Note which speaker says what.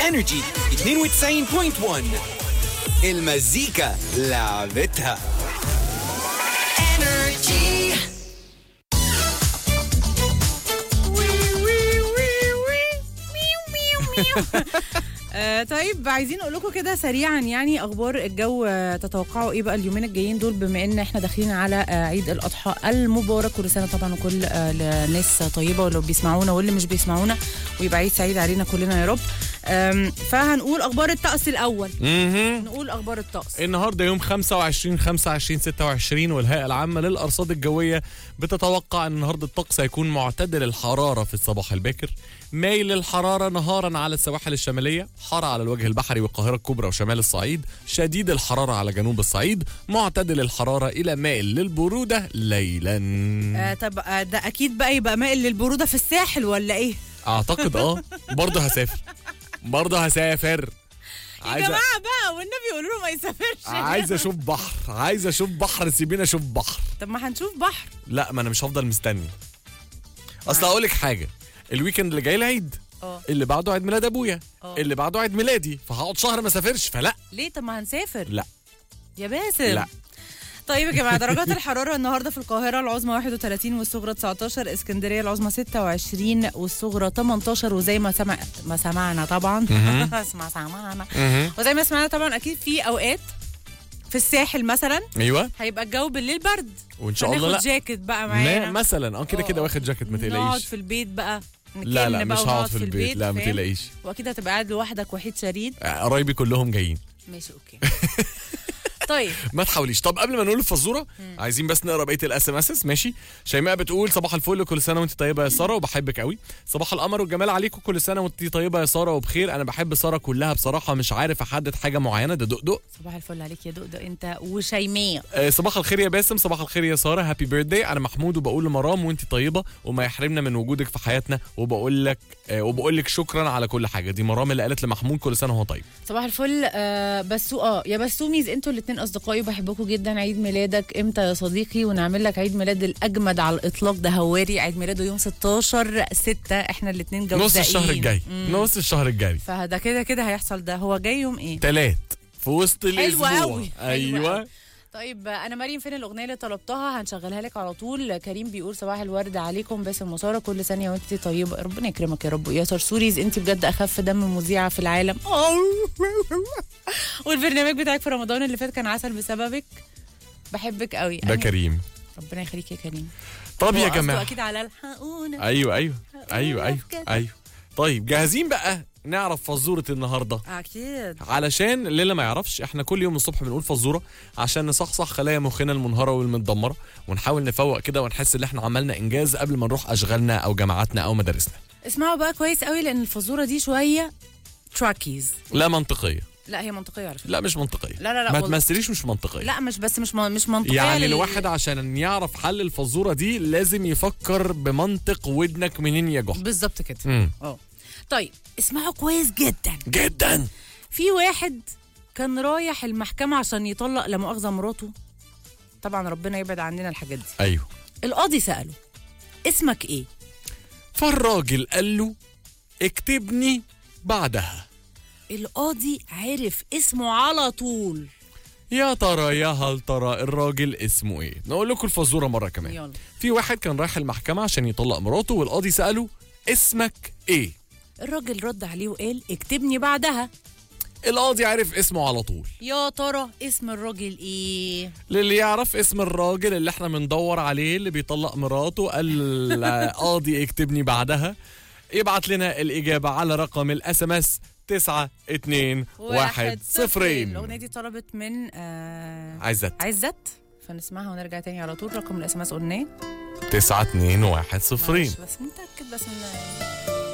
Speaker 1: انرجي 92.1 المزيكا لعبتها
Speaker 2: آه طيب عايزين نقول لكم كده سريعا يعني اخبار الجو آه، تتوقعوا ايه بقى اليومين الجايين دول بما ان احنا داخلين على آه عيد الاضحى المبارك كل سنه طبعا وكل آه الناس طيبه ولو بيسمعونا واللي مش بيسمعونا ويبقى عيد سعيد علينا كلنا يا رب آم، فهنقول اخبار الطقس الاول
Speaker 3: مهم.
Speaker 2: نقول اخبار الطقس
Speaker 3: النهارده يوم 25 25 26 والهيئه العامه للارصاد الجويه بتتوقع ان النهارده الطقس هيكون معتدل الحراره في الصباح الباكر مايل الحراره نهارا على السواحل الشماليه حار على الوجه البحري والقاهره الكبرى وشمال الصعيد شديد الحراره على جنوب الصعيد معتدل الحراره الى مائل للبروده ليلا
Speaker 2: آه طب آه ده اكيد بقى يبقى مائل للبروده في الساحل ولا ايه
Speaker 3: اعتقد اه برضه هسافر برضه هسافر
Speaker 2: يا جماعه بقى والنبي يقولوا له ما يسافرش
Speaker 3: عايز اشوف بحر عايز اشوف بحر سيبيني اشوف بحر
Speaker 2: طب ما هنشوف بحر
Speaker 3: لا ما انا مش هفضل مستني اصل هقول لك حاجه الويكند اللي جاي العيد
Speaker 2: اه
Speaker 3: اللي بعده عيد ميلاد ابويا
Speaker 2: اه.
Speaker 3: اللي بعده عيد ميلادي فهقعد شهر ما اسافرش فلا
Speaker 2: ليه طب ما هنسافر
Speaker 3: لا
Speaker 2: يا باسم
Speaker 3: لا
Speaker 2: طيب يا جماعه درجات الحراره النهارده في القاهره العظمى 31 والصغرى 19 اسكندريه العظمى 26 والصغرى 18 وزي ما سمع ما سمعنا طبعا اسمع سمعنا
Speaker 3: مهم.
Speaker 2: وزي ما سمعنا طبعا اكيد في اوقات في الساحل مثلا
Speaker 3: ايوه
Speaker 2: هيبقى الجو بالليل برد
Speaker 3: وان شاء الله
Speaker 2: هناخد
Speaker 3: لا
Speaker 2: جاكيت بقى
Speaker 3: ما
Speaker 2: معانا
Speaker 3: مثلا اه كده كده
Speaker 2: اه.
Speaker 3: واخد جاكيت ما
Speaker 2: نقعد
Speaker 3: تقلقيش
Speaker 2: في البيت بقى
Speaker 3: لا لا
Speaker 2: نكن
Speaker 3: مش
Speaker 2: بقى
Speaker 3: هقعد
Speaker 2: ونقعد
Speaker 3: في البيت لا ما
Speaker 2: فاهم؟
Speaker 3: تقلقيش
Speaker 2: واكيد هتبقى قاعد لوحدك وحيد شريد
Speaker 3: آه، قرايبي كلهم جايين
Speaker 2: ماشي اوكي طيب
Speaker 3: ما تحاوليش طب قبل ما نقول الفزوره عايزين بس نقرا بقيه الاس ام اس ماشي شيماء بتقول صباح الفل كل سنه وانت طيبه يا ساره وبحبك قوي صباح القمر والجمال عليكم كل سنه وانت طيبه يا ساره وبخير انا بحب ساره كلها بصراحه مش عارف احدد حاجه معينه ده دقدق
Speaker 2: صباح الفل عليك يا دقدق انت وشيماء
Speaker 3: آه، صباح الخير يا باسم صباح الخير يا ساره هابي بيرثداي انا محمود وبقول لمرام وانت طيبه وما يحرمنا من وجودك في حياتنا وبقول لك آه، وبقول لك شكرا على كل حاجه دي مرام اللي قالت لمحمود كل سنه وهو طيب
Speaker 2: صباح الفل آه بسو اه يا بسوميز انتوا الاثنين اصدقائي وبحبكم جدا عيد ميلادك امتى يا صديقي ونعمل لك عيد ميلاد الاجمد على الاطلاق ده هواري عيد ميلاده يوم 16 6 احنا الاثنين جوزائيين
Speaker 3: نص الشهر الجاي نص الشهر الجاي
Speaker 2: فده كده كده هيحصل ده هو جاي يوم ايه
Speaker 3: تلات في وسط
Speaker 2: حلو
Speaker 3: الاسبوع
Speaker 2: قوي
Speaker 3: ايوه
Speaker 2: طيب آه، انا مريم فين الاغنيه اللي طلبتها هنشغلها لك على طول كريم بيقول صباح الورد عليكم باسم وساره كل ثانيه وانت طيبه ربنا يكرمك يا رب يا سرسوريز انت بجد اخف دم مذيعه في العالم والبرنامج بتاعك في رمضان اللي فات كان عسل بسببك بحبك قوي
Speaker 3: ده
Speaker 2: أنا-
Speaker 3: كريم
Speaker 2: ربنا يخليك يا كريم
Speaker 3: طب
Speaker 2: هو
Speaker 3: يا
Speaker 2: قصده
Speaker 3: جماعه
Speaker 2: اكيد على الحقونا
Speaker 3: ايوه ايوه ايوه ايوه
Speaker 2: كده.
Speaker 3: ايوه طيب جاهزين بقى نعرف فزوره النهارده
Speaker 2: اكيد
Speaker 3: علشان اللي ما يعرفش احنا كل يوم الصبح بنقول فزوره عشان نصحصح خلايا مخنا المنهاره والمتدمره ونحاول نفوق كده ونحس ان احنا عملنا انجاز قبل ما نروح اشغالنا او جامعاتنا او مدارسنا
Speaker 2: اسمعوا بقى كويس قوي لان الفزوره دي شويه تراكيز
Speaker 3: لا منطقيه
Speaker 2: لا هي منطقيه على فكره
Speaker 3: لا مش منطقيه
Speaker 2: لا لا لا
Speaker 3: ما
Speaker 2: والله.
Speaker 3: تمثليش مش منطقيه
Speaker 2: لا مش بس مش م- مش منطقيه
Speaker 3: يعني
Speaker 2: لل-
Speaker 3: الواحد عشان يعرف حل الفزوره دي لازم يفكر بمنطق ودنك منين يا جحا
Speaker 2: بالظبط كده
Speaker 3: مم.
Speaker 2: اه طيب اسمعوا كويس جدا
Speaker 3: جدا
Speaker 2: في واحد كان رايح المحكمة عشان يطلق لا مؤاخذة مراته طبعا ربنا يبعد عننا الحاجات دي
Speaker 3: ايوه
Speaker 2: القاضي سأله اسمك ايه
Speaker 3: فالراجل قال له اكتبني بعدها
Speaker 2: القاضي عرف اسمه على طول
Speaker 3: يا ترى يا هل ترى الراجل اسمه ايه نقول لكم الفزوره مره كمان
Speaker 2: يلا
Speaker 3: في واحد كان رايح المحكمه عشان يطلق مراته والقاضي ساله اسمك ايه
Speaker 2: الراجل رد عليه وقال اكتبني بعدها
Speaker 3: القاضي عرف اسمه على طول
Speaker 2: يا ترى اسم الراجل ايه
Speaker 3: للي يعرف اسم الراجل اللي احنا بندور عليه اللي بيطلق مراته قال القاضي اكتبني بعدها يبعت لنا الإجابة على رقم الاس ام اس 9 2 1 0
Speaker 2: الأغنية دي طلبت من آه
Speaker 3: عزت
Speaker 2: عزت فنسمعها ونرجع تاني على طول رقم الاس ام اس قلناه
Speaker 3: 9 2 1 0
Speaker 2: معلش بس متأكد بس من